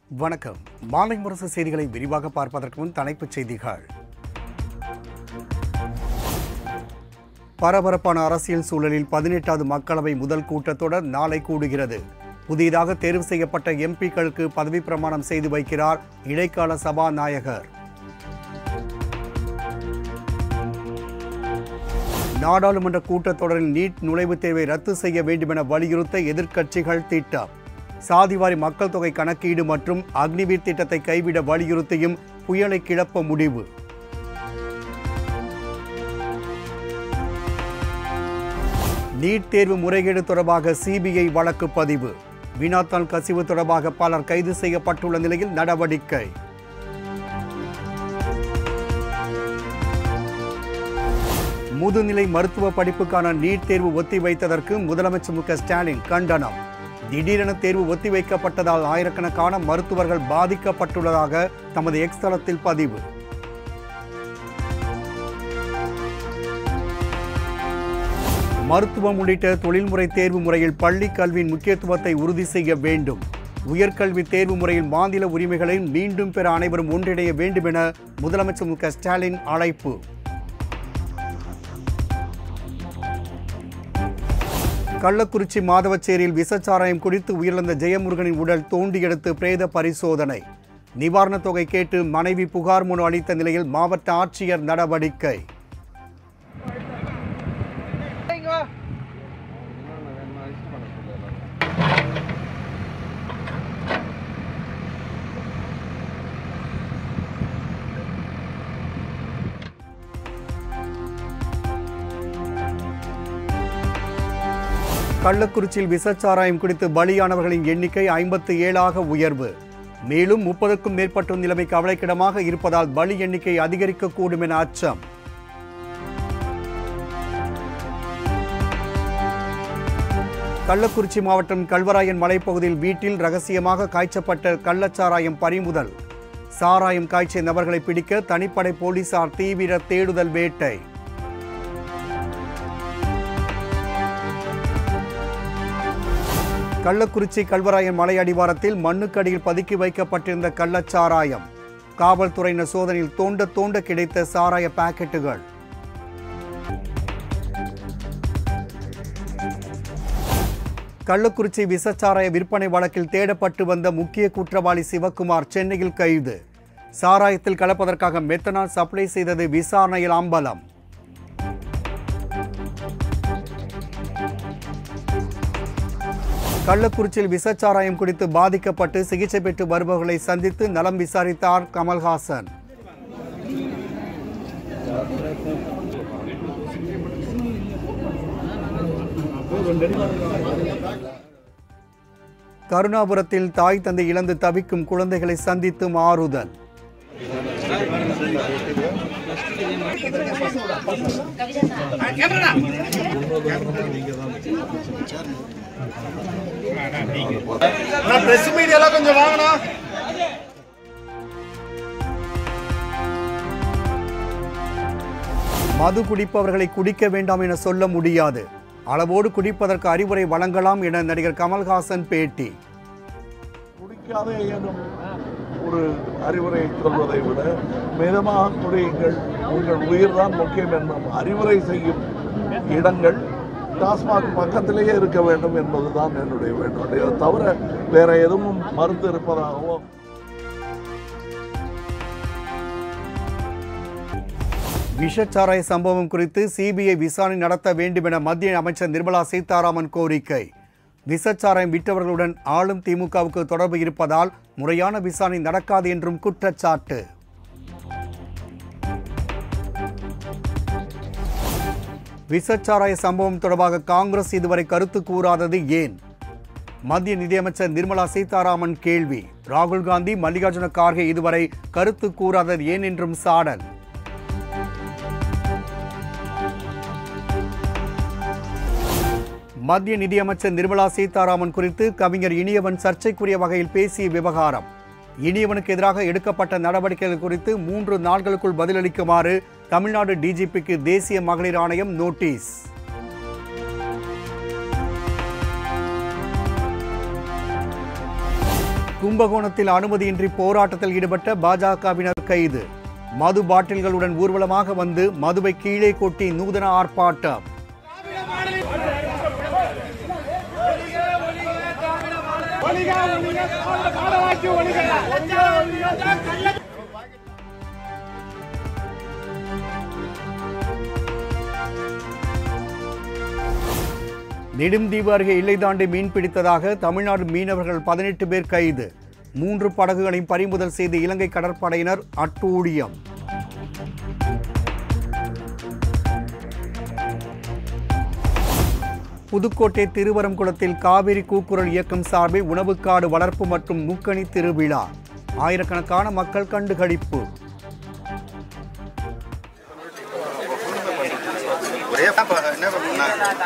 வணக்கம் மாலை முரசு செய்திகளை விரிவாக பார்ப்பதற்கு முன் தலைப்புச் செய்திகள் பரபரப்பான அரசியல் சூழலில் பதினெட்டாவது மக்களவை முதல் கூட்டத்தொடர் நாளை கூடுகிறது புதிதாக தேர்வு செய்யப்பட்ட எம்பிக்களுக்கு பதவி பிரமாணம் செய்து வைக்கிறார் இடைக்கால சபாநாயகர் நாடாளுமன்ற கூட்டத்தொடரில் நீட் நுழைவுத் தேர்வை ரத்து செய்ய வேண்டுமென வலியுறுத்த எதிர்க்கட்சிகள் திட்டம் சாதிவாரி மக்கள் தொகை கணக்கீடு மற்றும் அக்னிவீர் திட்டத்தை கைவிட வலியுறுத்தியும் புயலை கிளப்ப முடிவு நீட் தேர்வு முறைகேடு தொடர்பாக சிபிஐ வழக்கு பதிவு வினாத்தாள் கசிவு தொடர்பாக பலர் கைது செய்யப்பட்டுள்ள நிலையில் நடவடிக்கை முதுநிலை மருத்துவ படிப்புக்கான நீட் தேர்வு ஒத்திவைத்ததற்கு முதலமைச்சர் மு க ஸ்டாலின் கண்டனம் திடீரென தேர்வு ஒத்திவைக்கப்பட்டதால் ஆயிரக்கணக்கான மருத்துவர்கள் பாதிக்கப்பட்டுள்ளதாக தமது எக்ஸ் தளத்தில் பதிவு மருத்துவம் உள்ளிட்ட தொழில்முறை தேர்வு முறையில் பள்ளி கல்வியின் முக்கியத்துவத்தை உறுதி செய்ய வேண்டும் உயர்கல்வி தேர்வு முறையில் மாநில உரிமைகளை மீண்டும் பெற அனைவரும் ஒன்றிணைய வேண்டும் என முதலமைச்சர் மு க ஸ்டாலின் அழைப்பு கள்ளக்குறிச்சி மாதவச்சேரியில் விசச்சாராயம் குடித்து உயிரிழந்த ஜெயமுருகனின் உடல் தோண்டி எடுத்து பிரேத பரிசோதனை நிவாரணத் தொகை கேட்டு மனைவி புகார் மனு அளித்த நிலையில் மாவட்ட ஆட்சியர் நடவடிக்கை கள்ளக்குறிச்சியில் விசச்சாராயம் குடித்து பலியானவர்களின் எண்ணிக்கை ஐம்பத்து ஏழாக உயர்வு மேலும் முப்பதுக்கும் மேற்பட்டோர் நிலைமை கவலைக்கிடமாக இருப்பதால் பலி எண்ணிக்கை அதிகரிக்கக்கூடும் என அச்சம் கள்ளக்குறிச்சி மாவட்டம் கல்வராயன் மலைப்பகுதியில் வீட்டில் ரகசியமாக காய்ச்சப்பட்ட கள்ளச்சாராயம் பறிமுதல் சாராயம் காய்ச்சிய நபர்களை பிடிக்க தனிப்படை போலீசார் தீவிர தேடுதல் வேட்டை கள்ளக்குறிச்சி கல்வராயன் மலை அடிவாரத்தில் மண்ணுக்கடியில் பதுக்கி வைக்கப்பட்டிருந்த கள்ளச்சாராயம் காவல்துறையினர் சோதனையில் தோண்ட தோண்ட கிடைத்த சாராய பாக்கெட்டுகள் கள்ளக்குறிச்சி விசச்சாராய விற்பனை வழக்கில் தேடப்பட்டு வந்த முக்கிய குற்றவாளி சிவக்குமார் சென்னையில் கைது சாராயத்தில் கலப்பதற்காக மெத்தனால் சப்ளை செய்தது விசாரணையில் அம்பலம் கள்ளக்குறிச்சியில் விசச்சாராயம் குடித்து பாதிக்கப்பட்டு சிகிச்சை பெற்று வருபவர்களை சந்தித்து நலம் விசாரித்தார் கமல்ஹாசன் கருணாபுரத்தில் தாய் தந்தை இழந்து தவிக்கும் குழந்தைகளை சந்தித்து ஆறுதல் பிரஸ் மீடியாலாம் கொஞ்சம் வாங்கண்ணா மது குடிப்பவர்களை குடிக்க வேண்டாம் என சொல்ல முடியாது அளவோடு குடிப்பதற்கு அறிவுரை வழங்கலாம் என நடிகர் கமல்ஹாசன் பேட்டி குடிக்காத எனும் ஒரு அறிவுரை சொல்வதை விட மிதமாக குடியுங்கள் உங்கள் உயிர்தான் முக்கியம் என்னும் அறிவுரை செய்யும் இடங்கள் டாஸ்மாக் பக்கத்திலேயே இருக்க வேண்டும் என்பதுதான் என்னுடைய வேண்டும் இதை தவிர வேற எதுவும் மருந்து இருப்பதாகவோ விஷச்சாராய சம்பவம் குறித்து சிபிஐ விசாரணை நடத்த வேண்டும் என மத்திய அமைச்சர் நிர்மலா சீதாராமன் கோரிக்கை விஷச்சாராயம் விற்றவர்களுடன் ஆளும் திமுகவுக்கு தொடர்பு இருப்பதால் முறையான விசாரணை நடக்காது என்றும் குற்றச்சாட்டு விஷச்சாராய சம்பவம் தொடர்பாக காங்கிரஸ் இதுவரை கருத்து கூறாதது ஏன் மத்திய நிதியமைச்சர் நிர்மலா சீதாராமன் கேள்வி ராகுல் காந்தி மல்லிகார்ஜுன கார்கே இதுவரை கருத்து கூறாதது ஏன் என்றும் சாடல் மத்திய நிதியமைச்சர் நிர்மலா சீதாராமன் குறித்து கவிஞர் இனியவன் சர்ச்சைக்குரிய வகையில் பேசிய விவகாரம் இனியவனுக்கு எதிராக எடுக்கப்பட்ட நடவடிக்கைகள் குறித்து மூன்று நாட்களுக்குள் பதிலளிக்குமாறு தமிழ்நாடு டிஜிபிக்கு தேசிய மகளிர் ஆணையம் நோட்டீஸ் கும்பகோணத்தில் அனுமதியின்றி போராட்டத்தில் ஈடுபட்ட பாஜகவினர் கைது மது பாட்டில்களுடன் ஊர்வலமாக வந்து மதுவை கீழே கொட்டி நூதன ஆர்ப்பாட்டம் நெடுந்தீவு அருகே எல்லை தாண்டி மீன் பிடித்ததாக தமிழ்நாடு மீனவர்கள் பதினெட்டு பேர் கைது மூன்று படகுகளையும் பறிமுதல் செய்து இலங்கை கடற்படையினர் அட்டூழியம் புதுக்கோட்டை திருவரங்குளத்தில் காவிரி கூக்குரல் இயக்கம் சார்பில் உணவுக்காடு வளர்ப்பு மற்றும் முக்கணி திருவிழா ஆயிரக்கணக்கான மக்கள் கண்டுகளிப்பு ஒரே பாப்பா, என்ன பண்ணா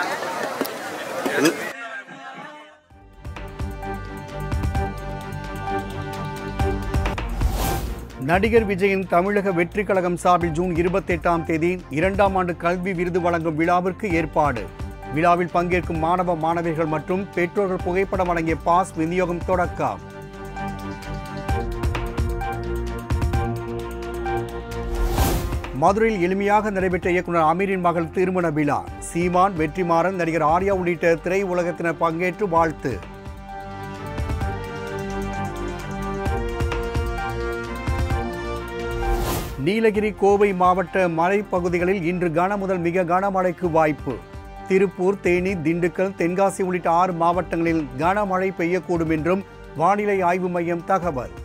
நடிகர் விஜயின் தமிழக வெற்றி கழகம் சார்பில் ஜூன் இருபத்தெட்டாம் தேதி இரண்டாம் ஆண்டு கல்வி விருது வழங்கும் விழாவிற்கு ஏற்பாடு விழாவில் பங்கேற்கும் மாணவ மாணவிகள் மற்றும் பெற்றோர்கள் புகைப்படம் அடங்கிய பாஸ் விநியோகம் தொடக்கம் மதுரையில் எளிமையாக நடைபெற்ற இயக்குனர் அமீரின் மகள் திருமண விழா சீமான் வெற்றிமாறன் நடிகர் ஆர்யா உள்ளிட்ட திரை உலகத்தினர் பங்கேற்று வாழ்த்து நீலகிரி கோவை மாவட்ட மலைப்பகுதிகளில் இன்று கன முதல் மிக கனமழைக்கு வாய்ப்பு திருப்பூர் தேனி திண்டுக்கல் தென்காசி உள்ளிட்ட ஆறு மாவட்டங்களில் கனமழை பெய்யக்கூடும் என்றும் வானிலை ஆய்வு மையம் தகவல்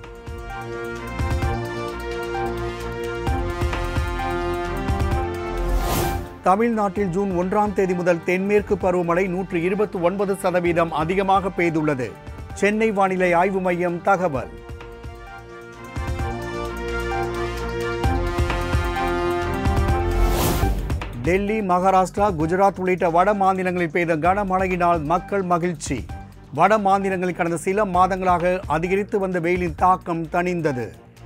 தமிழ்நாட்டில் ஜூன் ஒன்றாம் தேதி முதல் தென்மேற்கு பருவமழை நூற்று இருபத்தி ஒன்பது சதவீதம் அதிகமாக பெய்துள்ளது சென்னை வானிலை ஆய்வு மையம் தகவல் டெல்லி மகாராஷ்டிரா குஜராத் உள்ளிட்ட வட மாநிலங்களில் பெய்த கனமழையினால் மக்கள் மகிழ்ச்சி வட மாநிலங்களில் கடந்த சில மாதங்களாக அதிகரித்து வந்த வெயிலின் தாக்கம் தணிந்தது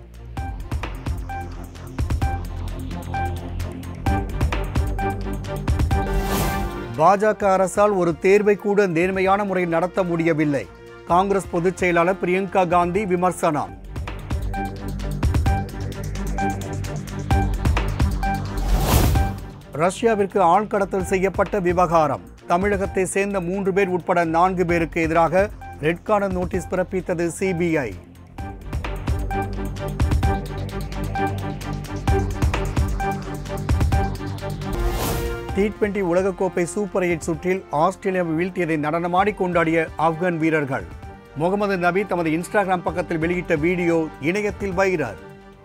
பாஜக அரசால் ஒரு தேர்வை கூட நேர்மையான முறையில் நடத்த முடியவில்லை காங்கிரஸ் பொதுச் செயலாளர் பிரியங்கா காந்தி விமர்சனம் ரஷ்யாவிற்கு ஆள் கடத்தல் செய்யப்பட்ட விவகாரம் தமிழகத்தை சேர்ந்த மூன்று பேர் உட்பட நான்கு பேருக்கு எதிராக ரெட் கார்னர் நோட்டீஸ் பிறப்பித்தது சிபிஐ டி டுவெண்டி உலகக்கோப்பை சூப்பர் எயிட் சுற்றில் ஆஸ்திரேலியாவை வீழ்த்தியதை நடனமாடி கொண்டாடிய ஆப்கான் வீரர்கள் முகமது நபி தமது இன்ஸ்டாகிராம் பக்கத்தில் வெளியிட்ட வீடியோ இணையத்தில் வைரல்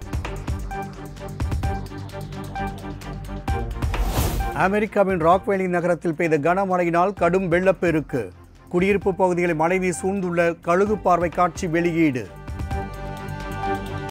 அமெரிக்காவின் ராக்வேலி நகரத்தில் பெய்த கனமழையினால் கடும் வெள்ளப்பெருக்கு குடியிருப்பு பகுதிகளில் மழைநீர் சூழ்ந்துள்ள கழுகு பார்வை காட்சி வெளியீடு